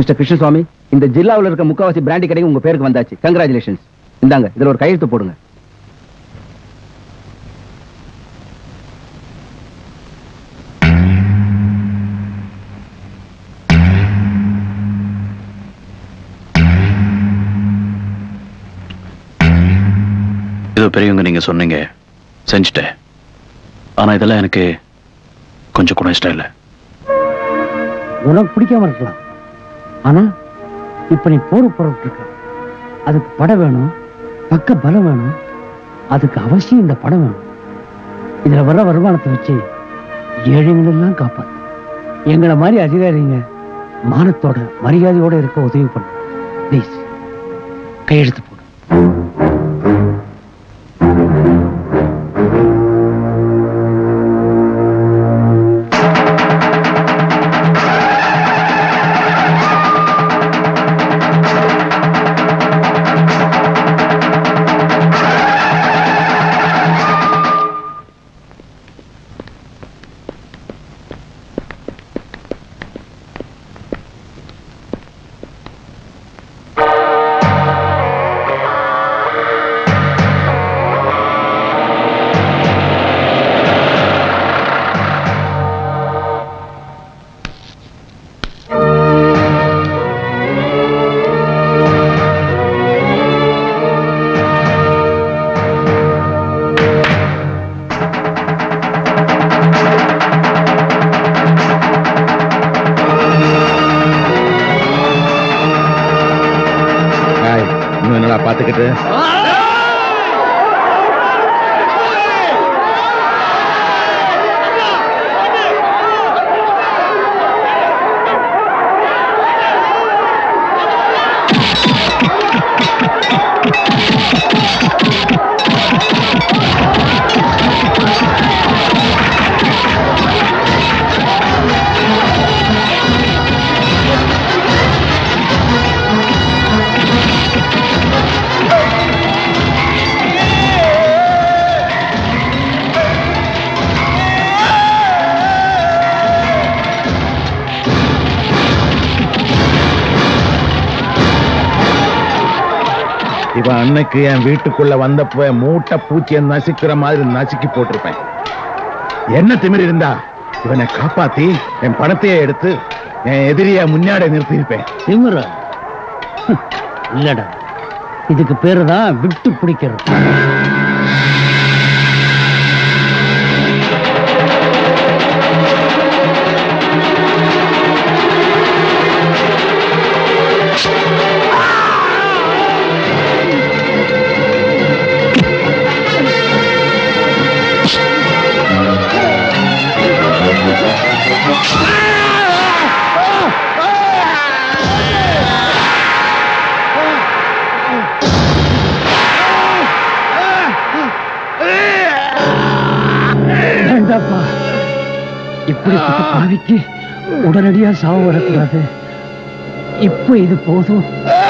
Mister Krishnaswamy இந்த ஜில்லாவில் இருக்க முக்காவாசி பிராண்டி கடைக்கு உங்க பேருக்கு வந்தாச்சு கங்க்ராச்சுலேஷன்ஸ் இந்தாங்க இதுல ஒரு கையெழுத்து போடுங்க ஏதோ பெரியவங்க நீங்க சொன்னீங்க செஞ்சுட்டேன் ஆனா இதெல்லாம் எனக்கு கொஞ்சம் கூட இஷ்டம் இல்லை உனக்கு பிடிக்காம இருக்கலாம் ஆனா இப்ப நீ போர் புறப்பட்டு இருக்க அதுக்கு படம் வேணும் பக்க பலம் வேணும் அதுக்கு அவசியம் இந்த படம் வேணும் இதுல வர்ற வருமானத்தை வச்சு ஏழைகள் எல்லாம் காப்பாத்து எங்களை மாதிரி அதிகாரிங்க மானத்தோட மரியாதையோட இருக்க உதவி பண்ணு ப்ளீஸ் கையெழுத்து போடு இன்னும் என்னடா பாத்துக்கிட்டு இவன் அன்னைக்கு என் வீட்டுக்குள்ள வந்தப்ப மூட்டை பூச்சியை நசுக்கிற மாதிரி நசுக்கி போட்டிருப்பேன் என்ன திமிர் இருந்தா இவனை காப்பாத்தி என் பணத்தையே எடுத்து என் எதிரிய முன்னாடி நிறுத்தியிருப்பேன் திமிர இல்லடா இதுக்கு பேரு தான் விட்டு பிடிக்கிறது வேண்டாப்பா இப்படிப்பட்ட பாவிக்கு உடனடியா சாவு வரக்கூடாது இப்ப இது போதும்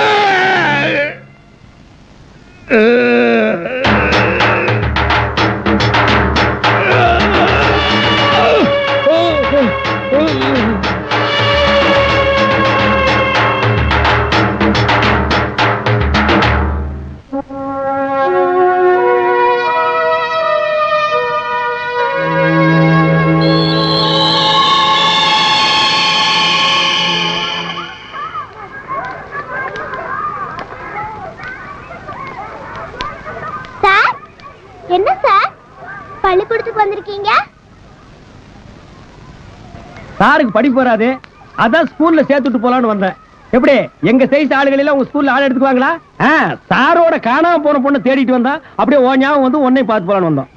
சார் என்ன சார் பள்ளிக்கூடத்துக்கு வந்திருக்கீங்க சாருக்கு படிப்பு வராது அதான் ஸ்கூல்ல சேர்த்துட்டு போலான்னு வந்தேன் எப்படி எங்க சைஸ் ஆளுகள் எல்லாம் உங்க ஸ்கூல்ல ஆள் எடுத்துக்குவாங்களா ஆ, சாரோட காணாம போன பொண்ணை தேடிட்டு வந்தா அப்படியே ஓ ஞாபகம் வந்து உன்னை பார்த்து போலான்னு வந்தோம்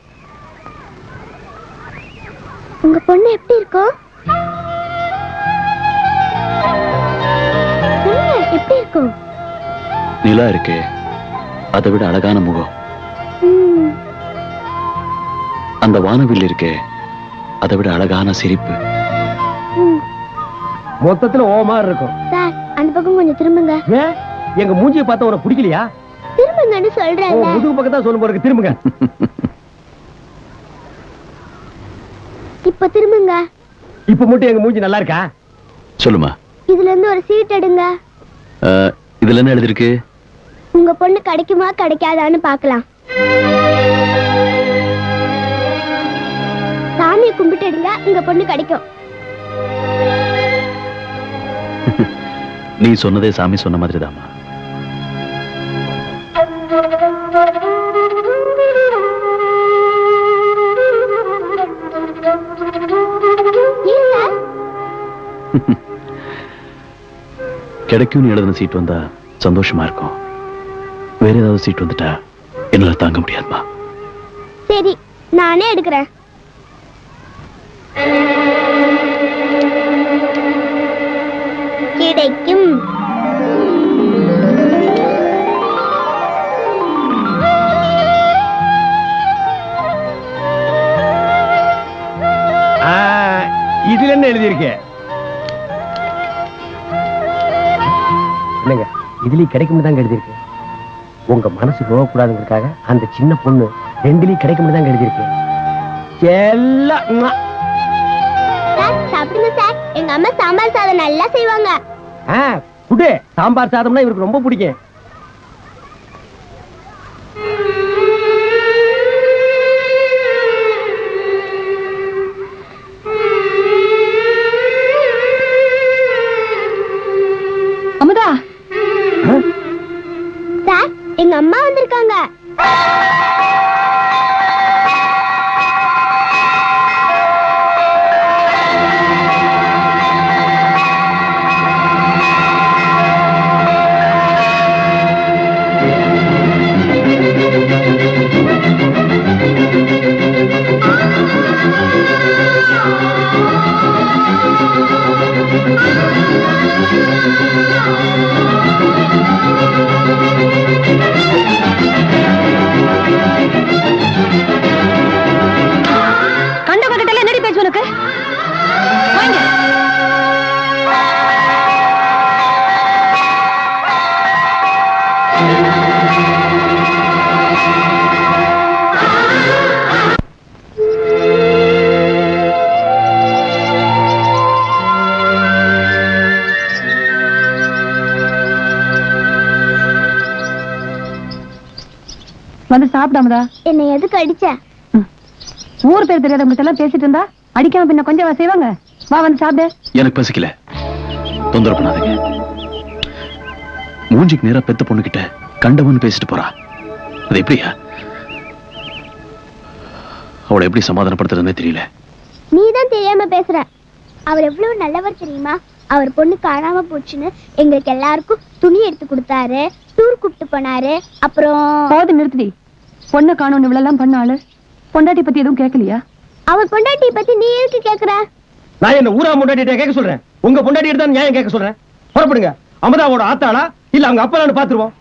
உங்க பொண்ணு எப்படி இருக்கும் சொல்லுங்க, எப்படி இருக்கும் நிலா இருக்கே அதை விட அழகான முகம் ம், அந்த வானவில் இருக்கே அதை விட அழகான சிரிப்பு ம். மொத்தத்துல ஓ மாதிரி இருக்கும் சார் அந்த பக்கம் கொஞ்சம் திரும்புங்க ஏன் எங்க மூஞ்சியை பார்த்தா உனக்கு பிடிக்கலையா திரும்புங்கன்னு ஓ சொல்றேன்ல முதுகு பக்கம் தான் சொல்லும் போறதுக்கு திரும்புங்க இப்ப திரும்புங்க இப்ப மட்டும் எங்க மூஞ்சி நல்லா இருக்கா சொல்லுமா இதுல இருந்து ஒரு சீட் எடுங்க அஹ், இதுல என்ன எழுதிருக்கு உங்க பொண்ணு கிடைக்குமா கிடைக்காதான்னு பார்க்கலாம் சாமியை கும்பிட்டு எடுங்க உங்க பொண்ணு கிடைக்கும் நீ சொன்னதே சாமி சொன்ன மாதிரி தாமா ஏன் சார் கிடைக்கும்னு எழுதின சீட் வந்தா சந்தோஷமா இருக்கும் வேற ஏதாவது சீட் வந்துட்டா என்னால தாங்க முடியாதுமா சரி நானே எடுக்கிறேன் கிடைக்கும் இதுல என்ன எழுதியிருக்கு என்னங்க இதுலயும் கிடைக்கும் தான் எழுதியிருக்கு உங்க மனசு நோகக்கூடாதுங்கிறதுக்காக அந்த சின்ன பொண்ணு ரெண்டுலயும் கிடைக்கும் தான் எழுதியிருக்கு எல்லாம் உம்மா. சார் சாப்பிடுங்க சார் எங்க அம்மா சாம்பார் சாதம் நல்லா செய்வாங்க ஆ, குடு சாம்பார் சாதம்னா இவருக்கு ரொம்ப பிடிக்கும் அமுதா சார் எங்க அம்மா வந்திருக்காங்க கண்டவங்க கிட்ட என்னடி பேச்சு உனக்கு வாங்க வந்து சாப்பிடாமதா என்னை எதுக்கு அடிச்ச ஊர் பேர் தெரியாதவங்க எல்லாம் பேசிட்டு இருந்தா அடிக்காம பின்ன கொஞ்சம் செய்வாங்க வா வந்து சாப்பிடு எனக்கு பசிக்கல தொந்தரவு பண்ணாதீங்க மூஞ்சிக்கு நேரா பெத்த பொண்ணுகிட்ட கண்டவன் பேசிட்டு போறா அது எப்படியா அவளை எப்படி சமாதானப்படுத்துறதுன்னே தெரியல நீ தான் தெரியாம பேசுற அவர் எவ்வளவு நல்லவர் தெரியுமா அவர் பொண்ணு காணாம போச்சுன்னு எங்களுக்கு எல்லாருக்கும் துணி எடுத்து கொடுத்தாரு டூர் கூப்பிட்டு போனாரு அப்புறம் போது நிறுத்துடி பொண்ணை காணும் இவ்வளவு பண்ண ஆளு பொண்டாட்டி பத்தி எதுவும் கேட்கலையா அவர் பொண்டாட்டி பத்தி நீ எதுக்கு கேக்குற நான் என்ன ஊரா முன்னாடி கேட்க சொல்றேன் உங்க பொண்டாட்டி எடுத்தா நியாயம் கேட்க சொல்றேன் புறப்படுங்க அமுதாவோட ஆத்தாளா இல்ல அவங்க அப்பலான்னு பாத்துருவோம்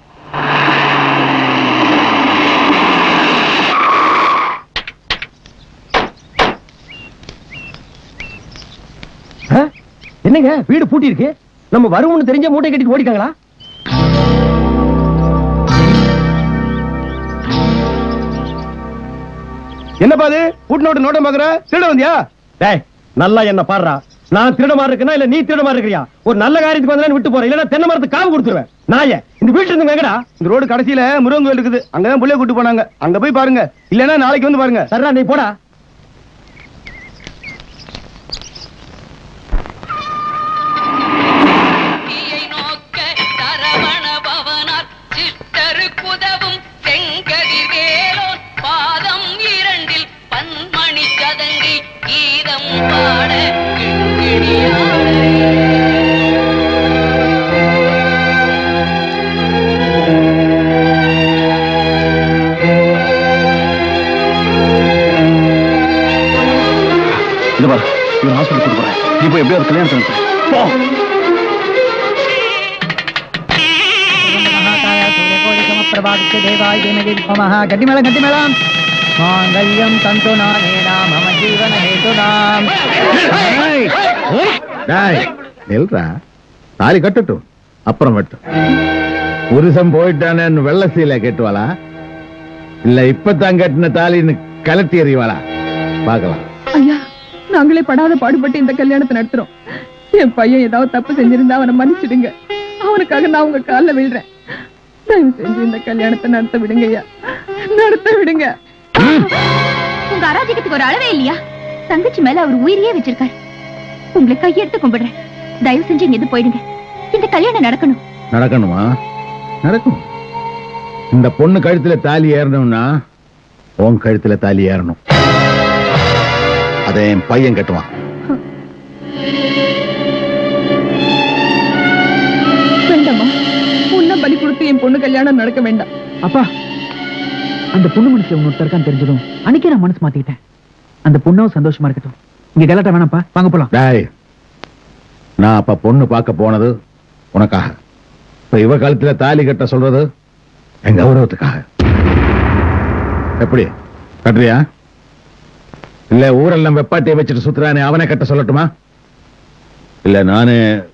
ஆ? என்னங்க வீடு பூட்டி இருக்கு நம்ம வருவோம்னு தெரிஞ்ச மூட்டை கட்டிட்டு ஓடிட்டாங்களா என்னப்பா அது பூட்டு நோட்டு நோட்டம் பாக்குற திருட வந்தியா டேய் நல்லா என்ன பாடுறா நான் திருட மாதிரி இருக்கேனா இல்ல நீ திருட மாதிரி இருக்கிறியா ஒரு நல்ல காரியத்துக்கு வந்தா விட்டு போறேன் இல்லன்னா தென்னை மரத்துக்கு காவு கொடுத்துருவேன் நாய இந்த வீட்டுல இருந்து எங்கடா இந்த ரோடு கடைசியில முருகன் கோயில் இருக்குது அங்கதான் புள்ளைய கூட்டு போனாங்க அங்க போய் பாருங்க இல்லன்னா நாளைக்கு வந்து பாருங்க சரிடா நீ போடா தீயை நோக்க சரவண பவனார் சிஷ்டருக்குதவும் செங்கதிர் வேலோன் பாதம் இரண்டில் பன்மணி சதங்கி கீதம் பாட கிண்கிணியாட இந்த பாரு இவன் ஹாஸ்பிட்டல் கூட்டு போறேன் நீ போய் எப்படியாவது கல்யாணம் பண்ணு போ கட்டிமேளம் கட்டிமேளம் மாங்கல்யம் தந்து நானேனா மம ஜீவன ஹேதுனாம் டேய், நில்றா தாலி கட்டட்டும் அப்புறம் மட்டும் புருஷன் போயிட்டானேன்னு வெள்ள சீலை கட்டுவாளா இல்ல இப்பதான் கட்டின தாலின்னு கலட்டி எறிவாளா பார்க்கலாம் ஐயா நாங்களே படாத பாடுபட்டு இந்த கல்யாணத்தை நடத்துறோம் என் பையன் ஏதாவது தப்பு செஞ்சிருந்தா அவனை மன்னிச்சிடுங்க அவனுக்காக நான் உங்க கால்ல விழுறேன் தயவு செஞ்சு இந்த கல்யாணத்தை நடத்த விடுங்க ஐயா நடத்த விடுங்க உங்க அராஜகத்துக்கு ஒரு அளவே இல்லையா தங்கச்சி மேல அவர் உயிரையே வச்சிருக்காரு உங்களை கையெடுத்து கும்பிடுறேன் தயவு செஞ்சு இங்க இருந்து போயிடுங்க இந்த கல்யாணம் நடக்கணும் நடக்கணுமா நடக்கும் இந்த பொண்ணு கழுத்துல தாலி ஏறணும்னா உன் கழுத்துல தாலி ஏறணும் அதை என் பையன் கட்டுவான் வேண்டாமா உன்ன பலி கொடுத்து என் பொண்ணு கல்யாணம் நடக்க வேண்டாம் அப்பா அந்த பொண்ணு மனசுல ஒன்னு இருக்கான்னு தெரிஞ்சதும் அன்னைக்கே நான் மனசு மாத்திக்கிட்டேன் அந்த பொண்ணும் சந்தோஷமா இருக்கட்டும் இங்க கலாட்ட வேணாம்ப்பா வாங்க போலாம் டேய் நான் அப்ப பொண்ணு பார்க்க போனது உனக்காக இப்ப இவ கழுத்துல தாலி கட்ட சொல்றது என் கௌரவத்துக்காக எப்படி கட்டுறியா இல்ல ஊரெல்லாம் வெப்பாட்டியை வச்சுட்டு சுத்துறானே அவனை கட்ட சொல்லட்டுமா இல்ல நானு